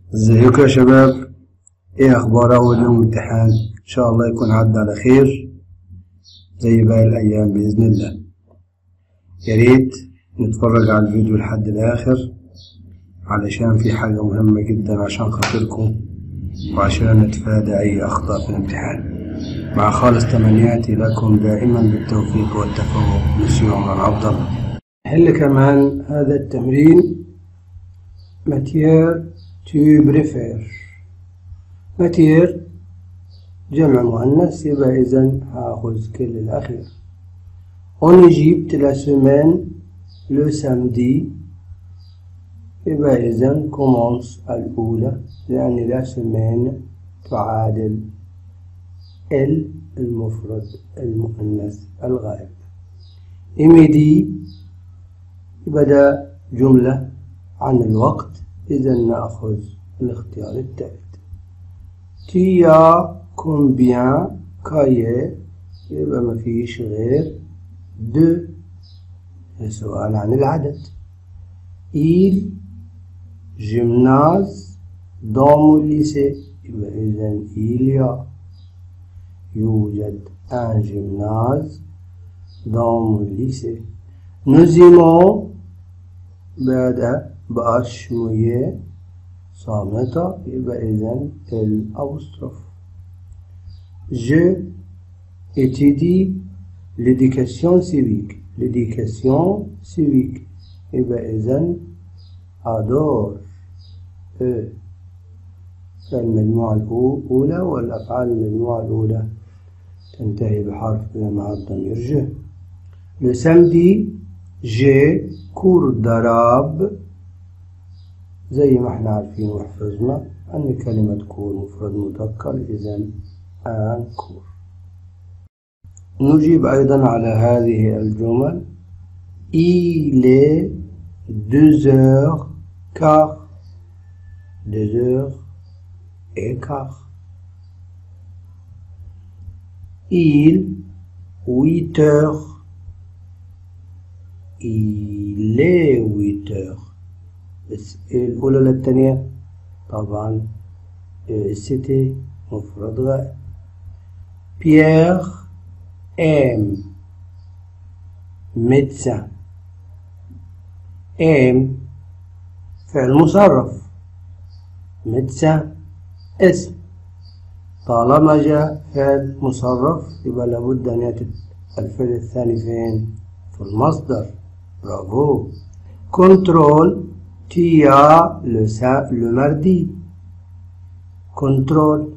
ازيكم يا شباب ايه اخبار اول يوم امتحان ان شاء الله يكون عدى على خير زي باقي الايام باذن الله يا ريت نتفرج على الفيديو لحد الاخر علشان في حاجة مهمة جدا عشان خاطركم وعشان نتفادى اي اخطاء في الامتحان مع خالص تمنياتي لكم دائما بالتوفيق والتفوق مسيو عمر عبد الله نحل كمان هذا التمرين ماتير tu بريفير ماتير جمع مؤنث يبقى إذا هاخذ كل الأخير On Égypte la semaine le samedi يبقى إذا commence الأولى لأن لا semaine تعادل ال المفرد المؤنث الغائب إميدي بدأ جملة عن الوقت إذا نأخذ الاختيار الثالث تيا كومبيان كايي يبقى ما فيش غير دو سؤال عن العدد إيل جيمناز دون ليسي يبقى إذا إيليا يوجد ان جيمناز دون ليسي نزيمو بعد بقاش شوية صامتة يبقى إذن الأبوستروف Je étudie l'éducation civique l'éducation civique يبقى إذن أدور المجموعة الأولى والأفعال المجموعة الأولى تنتهي بحرف مع الضمير ج Le samedi, j'ai cours d'arabe زي ما احنا عارفين وحفظنا أن كلمة كور مفرد مذكر إذا آن كور نجيب أيضا على هذه الجمل Il est deux heures quart deux heures et quart Il huit heures il est huit heures بس الأولى للتانية طبعا سيتي مفرد غائب بيير ام ميدسان ام فعل مصرف ميدسان اسم طالما جاء فعل مصرف يبقى لابد أن يأتي الفعل الثاني فين في المصدر برافو كنترول Tu as le, le mardi. Contrôle.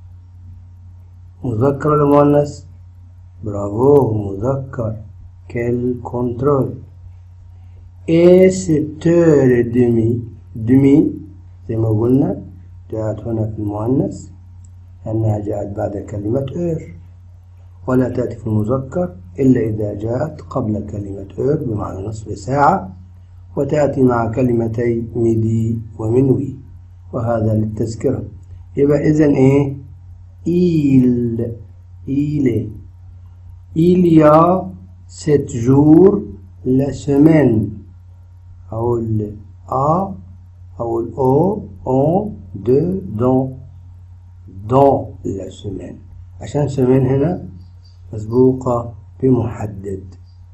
مذكر المؤنث برافو مذكر quel contrôle et sept heures et demie demi زي ما قلنا جاءت هنا في المؤنث لأنها جاءت بعد كلمة heure ولا تأتي في المذكر إلا إذا جاءت قبل كلمة heure بمعنى نصف ساعة وتأتي مع كلمتي ميدي ومنوي وهذا للتذكرة يبقى إذن إيه إيل إيل Il y a sept jours la semaine أو ال A أو ال O on de dans dans la semaine عشان semaine هنا مسبوقة بمحدد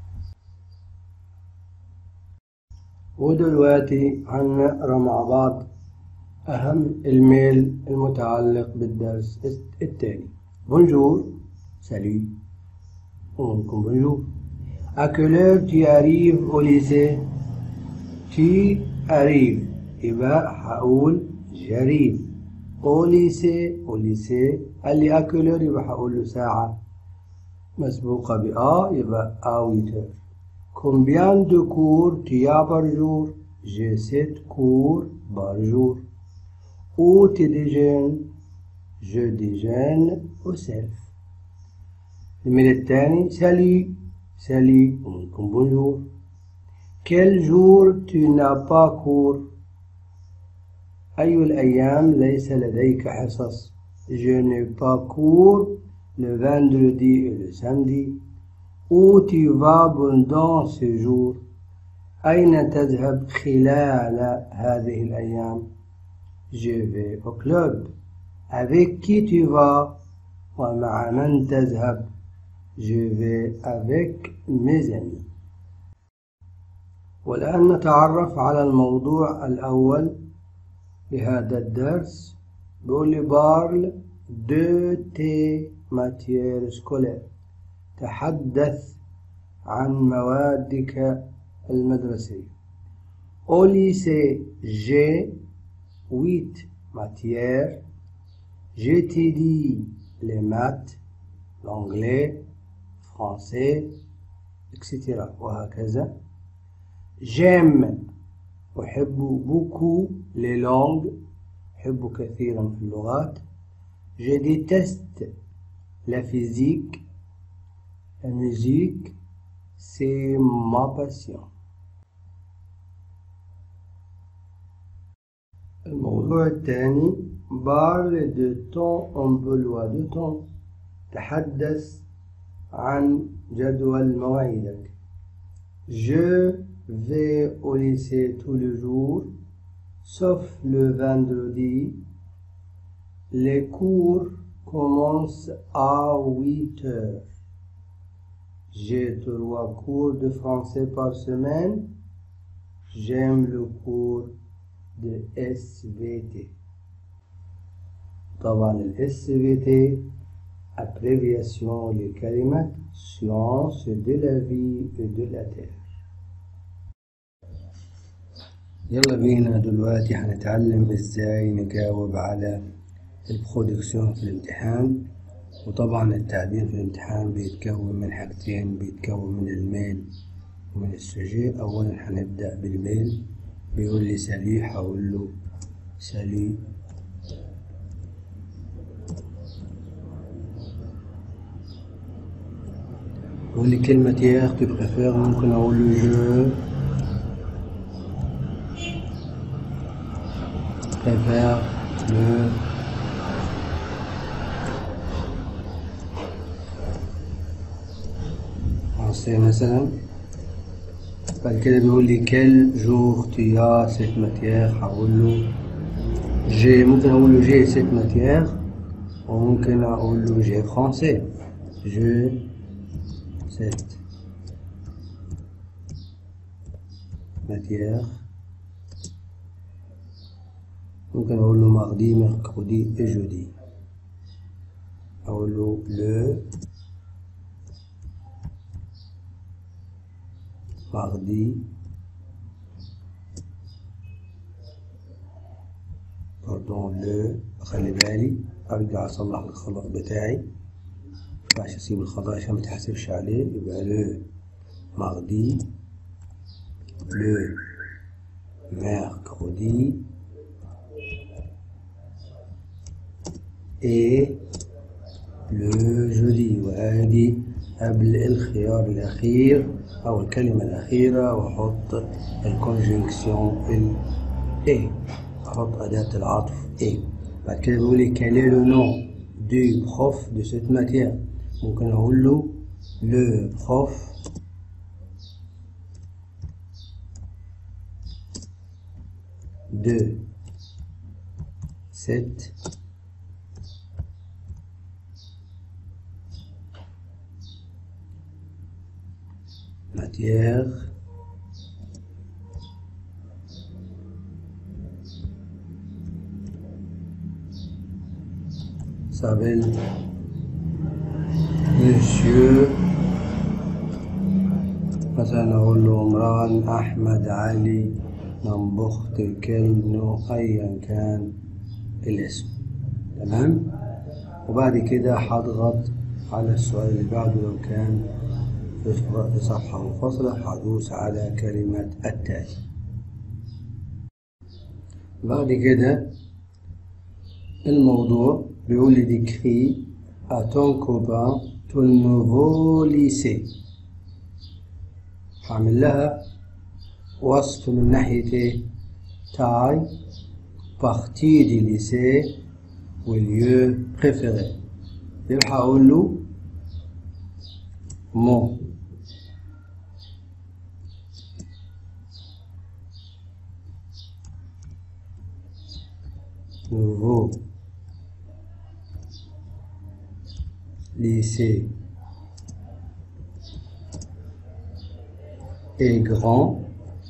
ودلوقتي هنقرا مع بعض أهم الميل المتعلق بالدرس التاني بونجور سالي ومنكم بونجور À quelle heure tu arrives au lycée Tu arrives يبقى هقول جريب au lycée au lycée قال لي à quelle heure يبقى هقول له ساعة مسبوقة بأ يبقى à 8 heures Combien de cours tu as par jour J'ai 7 cours par jour. Où tu déjeunes Je déjeune au self. الميل الثاني salut salut ومنكم bonjour. Quel jour tu n'as pas cours أي الأيام ليس لديك حصص Je n'ai pas cours le vendredi et le samedi. Où tu vas pendant ce jour أين تذهب خلال هذه الأيام je vais au club avec qui tu vas ومع من تذهب je vais avec mes amis والآن نتعرف على الموضوع الأول لهذا الدرس بيقول لي بارل دو تي ماتير سكولير تحدث عن موادك المدرسية Au lycée, j'ai huit matières. J'étudie les maths, l'anglais, français, etc. وهكذا. J'aime أحب beaucoup les langues. أحب كثيرا في اللغات. Je déteste la physique. La musique, c'est ma passion. الموضوع الثاني parle de ton emploi de temps تحدث عن جدول مواعيدك Je vais au lycée tous les jours sauf le vendredi les cours commencent à 8 heures j'ai trois cours de français par semaine j'aime le cours de SVT طبعا ال SVT abréviation لكلمة science de la vie et de la terre يلا بينا دلوقتي هنتعلم ازاي نجاوب على البرودكسيون في الامتحان وطبعا التعبير في الامتحان بيتكون من حاجتين بيتكون من الميل ومن السجي اولا هنبدأ بالميل بيقول لي سالي هقول له سالي يقول لي كلمة ياخ tu préfères ممكن أقول له je préfère le français مثلا بعد كده بيقول لي كل جور tu as cette matière هقول له جي ممكن أقول له جي cette matière وممكن أقول له جي français je cette matière ممكن أقول له mardi mercredi et jeudi أقول له le mardi pardon le خلي بالي أرجع أصلح الخطأ بتاعي مينفعش أسيب الخطأ عشان متحاسبش عليه يبقى le mardi le mercredi et le jeudi وآجي قبل الخيار الأخير أو الكلمة الأخيرة وأحط الكونجنكسيون ال A أحط أداة العطف A بعد كده بيقول لي quel est le nom du prof de cette matière ممكن أقول له le prof de cette matière s'appelle Monsieur مثلا أقول له عمران أحمد علي نمبخت كلمة أيا كان الاسم تمام وبعد كده هضغط على السؤال اللي بعده لو كان في صفحة منفصلة هدوس على كلمة التالي بعد كده الموضوع بيقول لي ديكري à ton copain ton nouveau lycée هعمل لها وصف من ناحية تاي partie du lycée والlieu préféré يبقى هقول له mon nouveau lycée est grand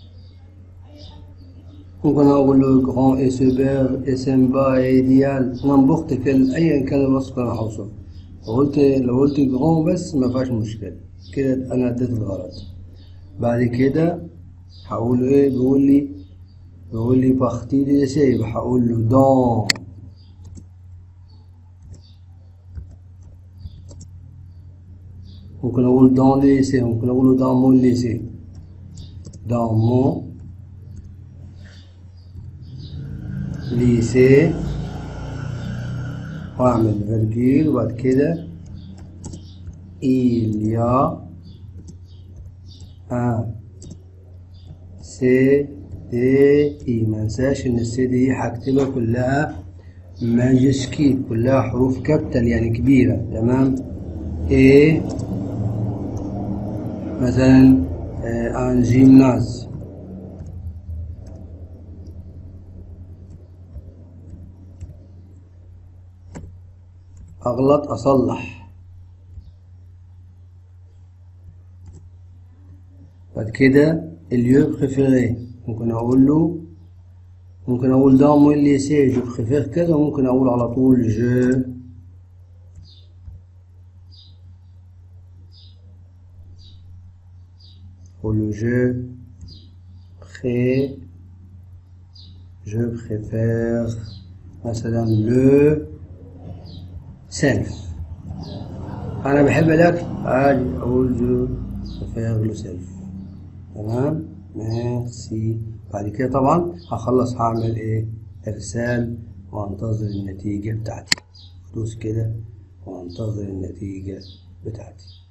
ممكن أقول له grand et super et sympa et idéal نمبخت كل أيا كان الوصف أنا هوصف لو قلت لو قلت grand بس ما فيهاش مشكلة كده أنا اديت الغرض بعد كده هقول له إيه بيقول لي بيقول لي بارتي دي سي هقول له دون ممكن أقول دون ليسي ممكن أقول دون مون ليسي دون مون ليسي وأعمل فيرجيل وبعد كده il y a un سي دي اي منساش ان السي دي هكتبها كلها ماجسكيل كلها حروف كابيتال يعني كبيرة تمام ايه مثلا آه ان جيمناز اغلط اصلح بعد كده اليو بريفيري ممكن اقول له ممكن اقول ده مو اللي سي جو بريفير كذا ممكن اقول على طول جو اقول جو بري جو بريفير مثلا لو سيلف انا بحب الاكل عادي اقول جو بريفير لو سيلف تمام ميرسي بعد كده طبعا هخلص هعمل ايه ارسال وانتظر النتيجة بتاعتي دوس كده وانتظر النتيجة بتاعتي